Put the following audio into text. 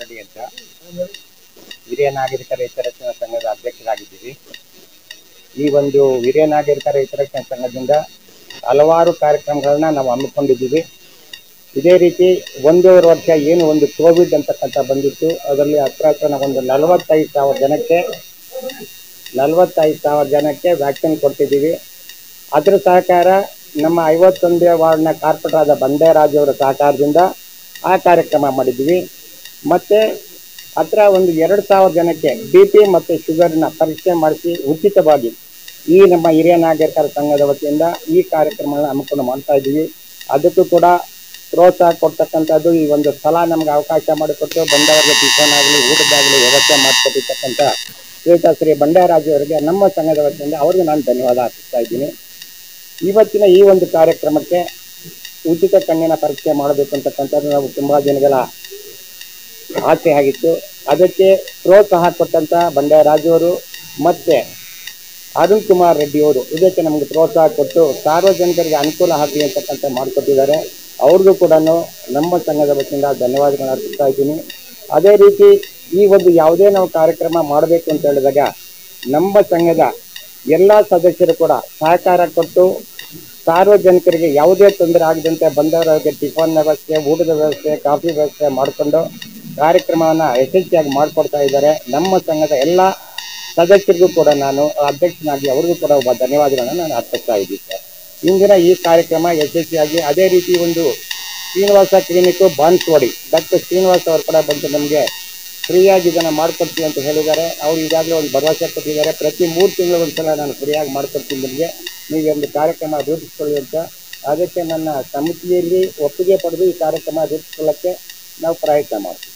ರೆಡ್ಡಿ ಅಂತ ಹಿರಿಯ ನಾಗರಿಕರ ಹಿತರಕ್ಷಣಾ ಸಂಘದ ಅಧ್ಯಕ್ಷರಾಗಿದ್ದೀವಿ ಈ ಒಂದು ಹಿರಿಯ ನಾಗರಿಕರ ಹಿತರಕ್ಷಣಾ ಸಂಘದಿಂದ ಹಲವಾರು ಕಾರ್ಯಕ್ರಮಗಳನ್ನ ನಾವು ಹಮ್ಮಿಕೊಂಡಿದ್ದೀವಿ ಇದೇ ರೀತಿ ಒಂದೂವರೆ ವರ್ಷ ಏನು ಒಂದು ಕೋವಿಡ್ ಅಂತಕ್ಕಂಥ ಬಂದಿತ್ತು ಅದರಲ್ಲಿ ಹತ್ರ ಹತ್ರ ನಾವು ಒಂದು ನಲವತ್ತೈದು ಸಾವಿರ ಜನಕ್ಕೆ ನಲವತ್ತೈದು ಸಾವಿರ ಜನಕ್ಕೆ ವ್ಯಾಕ್ಸಿನ್ ಕೊಡ್ತಿದ್ದೀವಿ ಅದ್ರ ಸಹಕಾರ ನಮ್ಮ ಐವತ್ತೊಂದನೇ ವಾರ್ಡ್ನ ಕಾರ್ಪೊರೇಟರ್ ಆದ ಬಂದೇರಾಜ್ ಅವರ ಸಹಕಾರದಿಂದ ಆ ಕಾರ್ಯಕ್ರಮ ಮಾಡಿದ್ವಿ ಮತ್ತು ಹತ್ರ ಒಂದು ಎರಡು ಸಾವಿರ ಜನಕ್ಕೆ ಬಿ ಪಿ ಮತ್ತು ಶುಗರ್ನ ಪರೀಕ್ಷೆ ಮಾಡಿಸಿ ಉಚಿತವಾಗಿ ಈ ನಮ್ಮ ಹಿರಿಯ ನಾಗರಿಕರ ಸಂಘದ ವತಿಯಿಂದ ಈ ಕಾರ್ಯಕ್ರಮಗಳನ್ನ ಹಮ್ಮಿಕೊಂಡು ಮಾಡ್ತಾ ಇದ್ದೀವಿ ಅದಕ್ಕೂ ಕೂಡ ಪ್ರೋತ್ಸಾಹ ಕೊಡ್ತಕ್ಕಂಥದ್ದು ಈ ಒಂದು ಸ್ಥಳ ನಮ್ಗೆ ಅವಕಾಶ ಮಾಡಿಕೊಟ್ಟು ಬಂದವರಿಗೆ ಟಿಫನ್ ಆಗಲಿ ಊಟದಾಗಲಿ ವ್ಯವಸ್ಥೆ ಮಾಡಿಕೊಟ್ಟಿರ್ತಕ್ಕಂಥ ಶ್ರೀಯುತ ಶ್ರೀ ಬಂಡಾಯರಾಜು ಅವರಿಗೆ ನಮ್ಮ ಸಂಘದ ವತಿಯಿಂದ ಅವ್ರಿಗೆ ನಾನು ಧನ್ಯವಾದ ಅರ್ಪಿಸ್ತಾ ಇದ್ದೀನಿ ಇವತ್ತಿನ ಈ ಒಂದು ಕಾರ್ಯಕ್ರಮಕ್ಕೆ ಉಚಿತ ಕಣ್ಣಿನ ಪರೀಕ್ಷೆ ಮಾಡಬೇಕು ಅಂತಕ್ಕಂಥದ್ದು ನಾವು ತುಂಬ ಜನಗಳ ಆಸೆ ಆಗಿತ್ತು ಅದಕ್ಕೆ ಪ್ರೋತ್ಸಾಹ ಕೊಟ್ಟಂತ ಬಂಡಾಯರಾಜು ಅವರು ಮತ್ತೆ ಅರುಣ್ ಕುಮಾರ್ ರೆಡ್ಡಿ ಅವರು ಇದಕ್ಕೆ ನಮಗೆ ಪ್ರೋತ್ಸಾಹ ಕೊಟ್ಟು ಸಾರ್ವಜನಿಕರಿಗೆ ಅನುಕೂಲ ಆಗಲಿ ಅಂತಕ್ಕಂಥ ಮಾಡಿಕೊಟ್ಟಿದ್ದಾರೆ ಅವ್ರಿಗೂ ಕೂಡ ನಮ್ಮ ಸಂಘದ ವತಿಯಿಂದ ಧನ್ಯವಾದಗಳನ್ನ ಅರ್ಪಿಸ್ತಾ ಇದ್ದೀನಿ ಅದೇ ರೀತಿ ಈ ಒಂದು ಯಾವುದೇ ನಾವು ಕಾರ್ಯಕ್ರಮ ಮಾಡಬೇಕು ಅಂತ ಹೇಳಿದಾಗ ನಮ್ಮ ಸಂಘದ ಎಲ್ಲ ಸದಸ್ಯರು ಕೂಡ ಸಹಕಾರ ಕೊಟ್ಟು ಸಾರ್ವಜನಿಕರಿಗೆ ಯಾವುದೇ ತೊಂದರೆ ಆಗದಂತೆ ಬಂದವರಿಗೆ ಟಿಫನ್ ವ್ಯವಸ್ಥೆ ಊಟದ ವ್ಯವಸ್ಥೆ ಕಾಫಿ ವ್ಯವಸ್ಥೆ ಮಾಡಿಕೊಂಡು ಕಾರ್ಯಕ್ರಮವನ್ನು ಯಶಸ್ವಿಯಾಗಿ ಮಾಡಿಕೊಡ್ತಾ ಇದ್ದಾರೆ ನಮ್ಮ ಸಂಘದ ಎಲ್ಲ ಸದಸ್ಯರಿಗೂ ಕೂಡ ನಾನು ಅಧ್ಯಕ್ಷನಾಗಿ ಅವ್ರಿಗೂ ಕೂಡ ಒಬ್ಬ ಧನ್ಯವಾದಗಳನ್ನು ನಾನು ಅರ್ಪಿಸ್ತಾ ಇದ್ದೀನಿ ಸರ್ ಇಂದಿನ ಈ ಕಾರ್ಯಕ್ರಮ ಯಶಸ್ವಿಯಾಗಿ ಅದೇ ರೀತಿ ಒಂದು ಶ್ರೀನಿವಾಸ ಕ್ಲಿನಿಕ್ಕು ಬಾನ್ಸ್ವಾಡಿ ಡಾಕ್ಟರ್ ಶ್ರೀನಿವಾಸ್ ಅವರು ಕೂಡ ಬಂದು ನಮಗೆ ಫ್ರೀಯಾಗಿ ಇದನ್ನು ಮಾಡ್ಕೊಡ್ತೀವಿ ಅಂತ ಹೇಳಿದ್ದಾರೆ ಅವ್ರು ಈಗಾಗಲೇ ಒಂದು ಭರವಸೆ ಕೊಟ್ಟಿದ್ದಾರೆ ಪ್ರತಿ ಮೂರು ತಿಂಗಳು ಒಂದ್ಸಲ ನಾನು ಫ್ರೀಯಾಗಿ ಮಾಡ್ಕೊಡ್ತೀನಿ ನಿಮಗೆ ನೀವು ಒಂದು ಕಾರ್ಯಕ್ರಮ ರೂಪಿಸ್ಕೊಳ್ಳಿ ಅಂತ ಅದಕ್ಕೆ ನನ್ನ ಸಮಿತಿಯಲ್ಲಿ ಒಪ್ಪಿಗೆ ಪಡೆದು ಈ ಕಾರ್ಯಕ್ರಮ ರೂಪಿಸ್ಕೊಳ್ಳೋಕ್ಕೆ ನಾವು ಪ್ರಯತ್ನ ಮಾಡ್ತೀವಿ